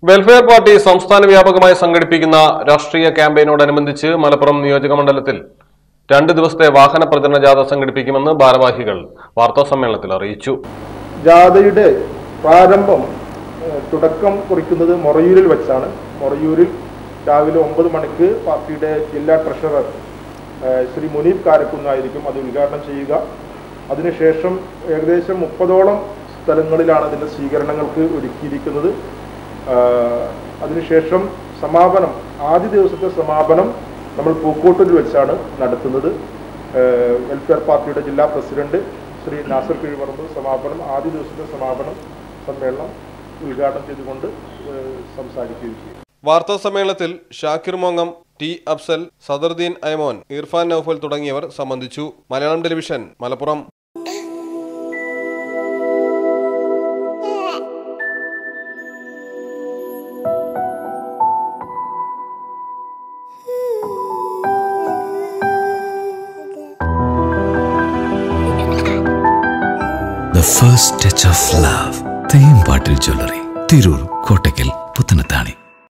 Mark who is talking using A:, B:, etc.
A: Welfare party സംസ്ഥാന വ്യാപകമായി സംഘടിപ്പിക്കുന്ന രാഷ്ട്രീയ ക്യാമ്പയിനോടനുബന്ധിച്ച് മലപ്പുറം നിയോജക മണ്ഡലത്തിൽ രണ്ട് ദിവസത്തെ വാഹന പ്രചരണ ജാഥ സംഘടിപ്പിക്കുമെന്ന് ഭാരവാഹികൾ വാർത്താ സമ്മേളനത്തിൽ അറിയിച്ചു
B: ജാഥയുടെ പ്രാരംഭം ഏഹ്, തുടക്കം കുറിക്കുന്നത് മൊറയൂരിൽ വെച്ചാണ് മൊറയൂരിൽ രാവിലെ ഒമ്പത് മണിക്ക് പാർട്ടിയുടെ ജില്ലാ ട്രഷറർ ഏഹ്, ശ്രീ മുനീബ് കാരക്കുന്നായിരിക്കും അത് ഉദ്ഘാടനം ചെയ്യുക അതിനുശേഷം ഏകദേശം മുപ്പതോളം സ്ഥലങ്ങളിലാണ് അതിൻ്റെ സ്വീകരണങ്ങൾക്ക് ഒരുക്കിയിരിക്കുന്നത് ആഹ്, അതിനുശേഷം സമാപനം ആദ്യ ദിവസത്തെ സമാപനം നമ്മൾ പൂക്കോട്ടൂരിൽ വെച്ചാണ് നടത്തുന്നത് ഏഹ്, വെൽഫെയർ പാർട്ടിയുടെ ജില്ലാ പ്രസിഡന്റ് ശ്രീ നാസർ കിഴിമറമ്പ് സമാപനം ആദ്യ ദിവസത്തെ സമാപനം സമ്മേളനം ഉദ്ഘാടനം ചെയ്തുകൊണ്ട് ഏഹ്, സംസാരിക്കുകയും ചെയ്യും
A: വാർത്താ സമ്മേളനത്തിൽ ഷാക്കിർ മോങ്ങം ടി അഫ്സൽ സദറുദ്ദീൻ ഐമോൻ ഇർഫാൻ നൌഫൽ തുടങ്ങിയവർ സംബന്ധിച്ചു Malayalam television Malappuram
C: The first touch of love. Thembattil jewellery Tirur Kottakkal Puthanathani